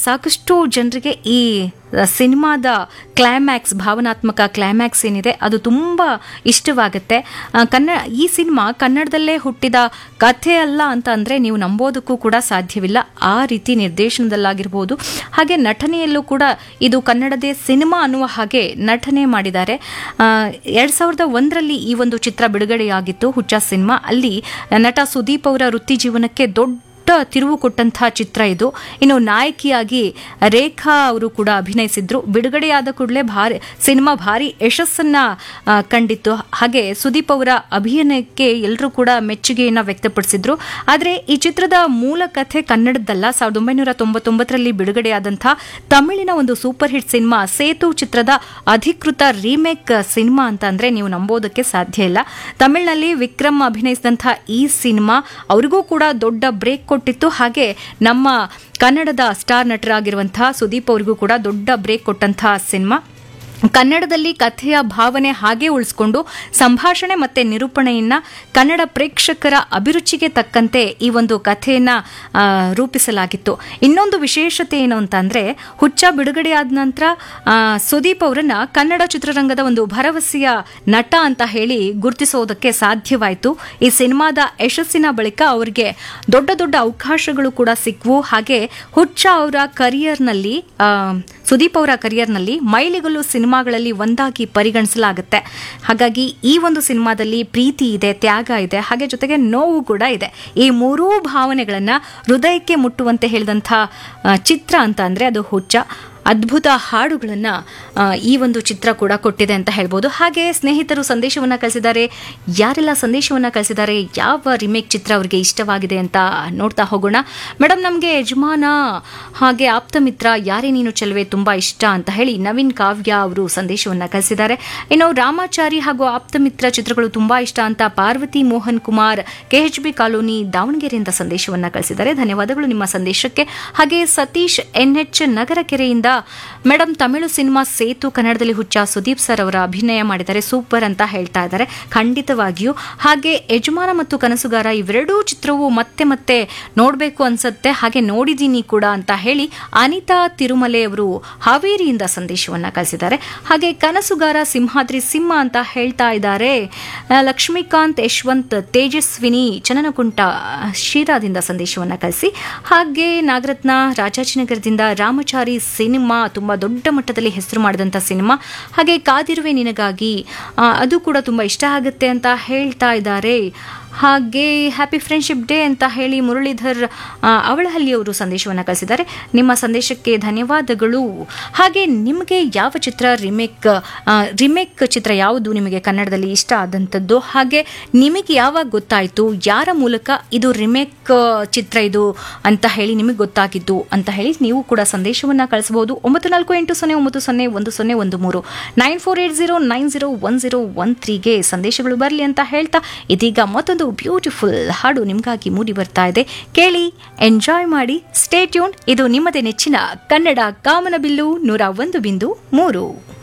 ಸಾಕಷ್ಟು ಜನರಿಗೆ ಈ ಸಿನಿಮಾದ ಕ್ಲೈಮ್ಯಾಕ್ಸ್ ಭಾವನಾತ್ಮಕ ಕ್ಲೈಮ್ಯಾಕ್ಸ್ ಏನಿದೆ ಅದು ತುಂಬ ಇಷ್ಟವಾಗುತ್ತೆ ಆ, ಕನ್ನಡ ಈ ಸಿನಿಮಾ ಕನ್ನಡದಲ್ಲೇ ಹುಟ್ಟಿದ ಕಥೆ ಅಲ್ಲ ಅಂತ ಅಂದರೆ ನೀವು ನಂಬೋದಕ್ಕೂ ಕೂಡ ಸಾಧ್ಯವಿಲ್ಲ ಆ ರೀತಿ ನಿರ್ದೇಶನದಲ್ಲಾಗಿರ್ಬೋದು ಹಾಗೆ ನಟನೆಯಲ್ಲೂ ಕೂಡ ಇದು ಕನ್ನಡದೇ ಸಿನಿಮಾ ಅನ್ನುವ ಹಾಗೆ ನಟನೆ ಮಾಡಿದ್ದಾರೆ ಎರಡು ಸಾವಿರದ ಒಂದರಲ್ಲಿ ಈ ಒಂದು ಚಿತ್ರ ಬಿಡುಗಡೆಯಾಗಿತ್ತು ಹುಚ್ಚ ಸಿನಿಮಾ ಅಲ್ಲಿ ನಟ ಸುದೀಪ್ ಅವರ ವೃತ್ತಿ ಜೀವನಕ್ಕೆ ದೊಡ್ಡ ತಿರುವು ಕೊಟ್ಟಂತಹ ಚಿತ್ರ ಇದು ಇನ್ನು ನಾಯಕಿಯಾಗಿ ರೇಖಾ ಅವರು ಕೂಡ ಅಭಿನಯಿಸಿದ್ರು ಬಿಡುಗಡೆಯಾದ ಕೂಡಲೇ ಭಾರಿ ಸಿನಿಮಾ ಭಾರಿ ಯಶಸ್ಸನ್ನ ಆ, ಕಂಡಿತ್ತು ಹಾಗೆ ಸುದೀಪ್ ಅವರ ಅಭಿನಯಕ್ಕೆ ಎಲ್ಲರೂ ಕೂಡ ಮೆಚ್ಚುಗೆಯನ್ನ ವ್ಯಕ್ತಪಡಿಸಿದ್ರು ಆದರೆ ಈ ಚಿತ್ರದ ಮೂಲ ಕಥೆ ಕನ್ನಡದ್ದಲ್ಲ ಸಾವಿರದ ಒಂಬೈನೂರ ತೊಂಬತ್ತೊಂಬತ್ತರಲ್ಲಿ ಬಿಡುಗಡೆಯಾದಂತಹ ತಮಿಳಿನ ಒಂದು ಸೂಪರ್ ಹಿಟ್ ಸಿನಿಮಾ ಸೇತು ಚಿತ್ರದ ಅಧಿಕೃತ ರೀಮೇಕ್ ಸಿನಿಮಾ ಅಂತ ಅಂದ್ರೆ ನೀವು ನಂಬೋದಕ್ಕೆ ಸಾಧ್ಯ ಇಲ್ಲ ತಮಿಳಿನಲ್ಲಿ ವಿಕ್ರಮ್ ಅಭಿನಯಿಸಿದಂತಹ ಈ ಸಿನಿಮಾ ಅವರಿಗೂ ಕೂಡ ದೊಡ್ಡ ಬ್ರೇಕ್ ಕೊಟ್ಟಿತ್ತು ಹಾಗೆ ನಮ್ಮ ಕನ್ನಡದ ಸ್ಟಾರ್ ನಟರಾಗಿರುವಂತಹ ಸುದೀಪ್ ಅವರಿಗೂ ಕೂಡ ದೊಡ್ಡ ಬ್ರೇಕ್ ಕೊಟ್ಟಂತಹ ಸಿನಿಮಾ ಕನ್ನಡದಲ್ಲಿ ಕಥೆಯ ಭಾವನೆ ಹಾಗೆ ಉಳಿಸ್ಕೊಂಡು ಸಂಭಾಷಣೆ ಮತ್ತೆ ನಿರೂಪಣೆಯನ್ನ ಕನ್ನಡ ಪ್ರೇಕ್ಷಕರ ಅಭಿರುಚಿಗೆ ತಕ್ಕಂತೆ ಈ ಒಂದು ಕಥೆಯನ್ನ ಆ, ರೂಪಿಸಲಾಗಿತ್ತು ಇನ್ನೊಂದು ವಿಶೇಷತೆ ಏನು ಅಂತಂದ್ರೆ ಹುಚ್ಚ ಬಿಡುಗಡೆಯಾದ ನಂತರ ಆ, ಸುದೀಪ್ ಅವರನ್ನ ಕನ್ನಡ ಚಿತ್ರರಂಗದ ಒಂದು ಭರವಸೆಯ ನಟ ಅಂತ ಹೇಳಿ ಗುರುತಿಸೋದಕ್ಕೆ ಸಾಧ್ಯವಾಯಿತು ಈ ಸಿನಿಮಾದ ಯಶಸ್ಸಿನ ಬಳಿಕ ಅವರಿಗೆ ದೊಡ್ಡ ದೊಡ್ಡ ಅವಕಾಶಗಳು ಕೂಡ ಸಿಕ್ವು ಹಾಗೆ ಹುಚ್ಚ ಅವರ ಕರಿಯರ್ನಲ್ಲಿ ಆ, ಸುದೀಪ್ ಅವರ ಕರಿಯರ್ನಲ್ಲಿ ಮೈಲಿಗಲ್ಲು ಸಿನಿಮಾಗಳಲ್ಲಿ ಒಂದಾಗಿ ಪರಿಗಣಿಸಲಾಗುತ್ತೆ ಹಾಗಾಗಿ ಈ ಒಂದು ಸಿನಿಮಾದಲ್ಲಿ ಪ್ರೀತಿ ಇದೆ ತ್ಯಾಗ ಇದೆ ಹಾಗೆ ಜೊತೆಗೆ ನೋವು ಕೂಡ ಇದೆ ಈ ಮೂರೂ ಭಾವನೆಗಳನ್ನ ಹೃದಯಕ್ಕೆ ಮುಟ್ಟುವಂತೆ ಹೇಳಿದಂಥ ಆ, ಚಿತ್ರ ಅಂತ ಅಂದ್ರೆ ಅದು ಹುಚ್ಚ ಅದ್ಭುತ ಹಾಡುಗಳನ್ನ ಆ, ಈ ಒಂದು ಚಿತ್ರ ಕೂಡ ಕೊಟ್ಟಿದೆ ಅಂತ ಹೇಳ್ಬೋದು ಹಾಗೆ ಸ್ನೇಹಿತರು ಸಂದೇಶವನ್ನ ಕಳಿಸಿದ್ದಾರೆ ಯಾರೆಲ್ಲ ಸಂದೇಶವನ್ನ ಕಳಿಸಿದ್ದಾರೆ ಯಾವ ರಿಮೇಕ್ ಚಿತ್ರ ಅವರಿಗೆ ಇಷ್ಟವಾಗಿದೆ ಅಂತ ನೋಡ್ತಾ ಹೋಗೋಣ ಮೇಡಮ್ ನಮಗೆ ಯಜಮಾನ ಹಾಗೆ ಆಪ್ತ ಮಿತ್ರ ಯಾರೇ ನೀನು ಚೆಲುವೆ ತುಂಬಾ ಇಷ್ಟ ಅಂತ ಹೇಳಿ ನವೀನ್ ಕಾವ್ಯ ಅವರು ಸಂದೇಶವನ್ನ ಕಳಿಸಿದ್ದಾರೆ ಇನ್ನು ರಾಮಾಚಾರಿ ಹಾಗೂ ಆಪ್ತ ಮಿತ್ರ ಚಿತ್ರಗಳು ತುಂಬಾ ಇಷ್ಟ ಅಂತ Parvathi Mohan Kumar KH B colony ದಾವಣಗೆರೆಯಿಂದ ಸಂದೇಶವನ್ನ ಕಳಿಸಿದ್ದಾರೆ ಧನ್ಯವಾದಗಳು ನಿಮ್ಮ ಸಂದೇಶಕ್ಕೆ ಹಾಗೆ ಸತೀಶ್ ಎನ್ಎಚ್ ನಗರ ಕೆರೆಯಿಂದ ಮೇಡಮ್ ತಮಿಳು ಸಿನಿಮಾ ಸೇತು ಕನ್ನಡದಲ್ಲಿ ಹುಚ್ಚ ಸುದೀಪ್ ಸರ್ ಅವರ ಅಭಿನಯ ಮಾಡಿದ್ದಾರೆ ಸೂಪರ್ ಅಂತ ಹೇಳ್ತಾ ಇದ್ದಾರೆ ಖಂಡಿತವಾಗಿಯೂ ಹಾಗೆ ಯಜಮಾನ ಮತ್ತು ಕನಸುಗಾರ ಇವೆರಡೂ ಚಿತ್ರವು ಮತ್ತೆ ಮತ್ತೆ ನೋಡಬೇಕು ಅನ್ಸುತ್ತೆ ಹಾಗೆ ನೋಡಿದ್ದೀನಿ ಕೂಡ ಅಂತ ಹೇಳಿ ಅನಿತಾ ತಿರುಮಲೆ ಅವರು ಹಾವೇರಿಯಿಂದ ಸಂದೇಶವನ್ನ ಕಳಿಸಿದ್ದಾರೆ ಹಾಗೆ ಕನಸುಗಾರ ಸಿಂಹಾದ್ರಿ ಸಿಂಹ ಅಂತ ಹೇಳ್ತಾ ಇದ್ದಾರೆ ಆ, ಲಕ್ಷ್ಮೀಕಾಂತ್ ಯಶವಂತ್ ತೇಜಸ್ವಿನಿ ಚನ್ನನಕುಂಟ ಶಿರಾದಿಂದ ಸಂದೇಶವನ್ನ ಕಳಿಸಿ ಹಾಗೆ ನಾಗರತ್ನ ರಾಜಾಜಿನಗರದಿಂದ ರಾಮಚಾರಿ ಸಿನಿಮಾ ತುಂಬಾ ದೊಡ್ಡ ಮಟ್ಟದಲ್ಲಿ ಹೆಸರು ಮಾಡಿದಂಥ ಸಿನಿಮಾ ಹಾಗೆ ಕಾದಿರುವೆ ನಿನಗಾಗಿ ಆ, ಅದು ಕೂಡ ತುಂಬಾ ಇಷ್ಟ ಆಗುತ್ತೆ ಅಂತ ಹೇಳ್ತಾ ಇದ್ದಾರೆ ಹಾಗೆ ಹ್ಯಾಪಿ ಫ್ರೆಂಡ್ಶಿಪ್ ಡೇ ಅಂತ ಹೇಳಿ ಮುರಳೀಧರ್ ಆ, ಅವಳಹಳ್ಳಿಯವರು ಸಂದೇಶವನ್ನು ಕಳಿಸಿದ್ದಾರೆ ನಿಮ್ಮ ಸಂದೇಶಕ್ಕೆ ಧನ್ಯವಾದಗಳು ಹಾಗೆ ನಿಮಗೆ ಯಾವ ಚಿತ್ರ ರಿಮೇಕ್ ರಿಮೇಕ್ ಚಿತ್ರ ಯಾವುದು ನಿಮಗೆ ಕನ್ನಡದಲ್ಲಿ ಇಷ್ಟ ಆದಂಥದ್ದು ಹಾಗೆ ನಿಮಗೆ ಯಾವಾಗ ಗೊತ್ತಾಯಿತು ಯಾರ ಮೂಲಕ ಇದು ರಿಮೇಕ್ ಚಿತ್ರ ಇದು ಅಂತ ಹೇಳಿ ನಿಮಗೆ ಗೊತ್ತಾಗಿದ್ದು ಅಂತ ಹೇಳಿ ನೀವು ಕೂಡ ಸಂದೇಶವನ್ನು ಕಳಿಸಬಹುದು ಒಂಬತ್ತು ನಾಲ್ಕು ಎಂಟು ಸೊನ್ನೆ ಒಂಬತ್ತು ಸೊನ್ನೆ ಒಂದು ಸೊನ್ನೆ ಒಂದು ಮೂರು nine four eight zero nine zero one zero one ತ್ರೀಗೆ ಸಂದೇಶಗಳು ಬರಲಿ ಅಂತ ಹೇಳ್ತಾ ಇದೀಗ ಮತ್ತೊಂದು ಬ್ಯೂಟಿಫುಲ್ ಹಾಡು ನಿಮಗಾಗಿ ಮೂಡಿ ಬರ್ತಾ ಇದೆ ಕೇಳಿ ಎಂಜಾಯ್ ಮಾಡಿ ಸ್ಟೇ ಟ್ಯೂನ್ ಇದು ನಿಮ್ಮದೇ ನೆಚ್ಚಿನ ಕನ್ನಡ ಕಾಮನಬಿಲ್ಲು ನೂರ ಒಂದು ಬಿಂದು ಮೂರು